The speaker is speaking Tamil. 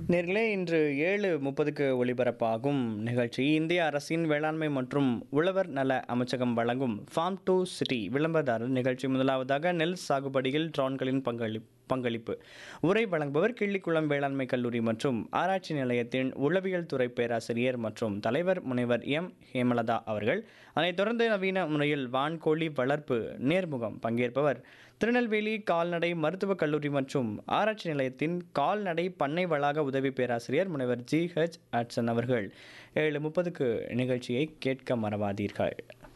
நேர்களே இன்று ஏழு முப்பதுக்கு ஒளிபரப்பாகும் நிகழ்ச்சி இந்திய அரசின் வேளாண்மை மற்றும் உழவர் நல அமைச்சகம் வழங்கும் ஃபார்ம் டு சிட்டி விளம்பரதாரர் நிகழ்ச்சி முதலாவதாக நெல் சாகுபடியில் ட்ரோன்களின் பங்களி பங்களிப்பு உரை வழங்குபவர் கிள்ளிக்குளம் வேளாண்மை கல்லூரி மற்றும் ஆராய்ச்சி நிலையத்தின் உளவியல் துறை பேராசிரியர் மற்றும் தலைவர் முனைவர் எம் ஹேமலதா அவர்கள் அதைத் தொடர்ந்து நவீன முறையில் வான்கோழி வளர்ப்பு நேர்முகம் பங்கேற்பவர் திருநெல்வேலி கால்நடை மருத்துவக் கல்லூரி மற்றும் ஆராய்ச்சி நிலையத்தின் கால்நடை பண்ணை வளாக உதவி பேராசிரியர் முனைவர் ஜி ஹெச் அட்சன் அவர்கள் ஏழு முப்பதுக்கு நிகழ்ச்சியை கேட்க மறவாதீர்கள்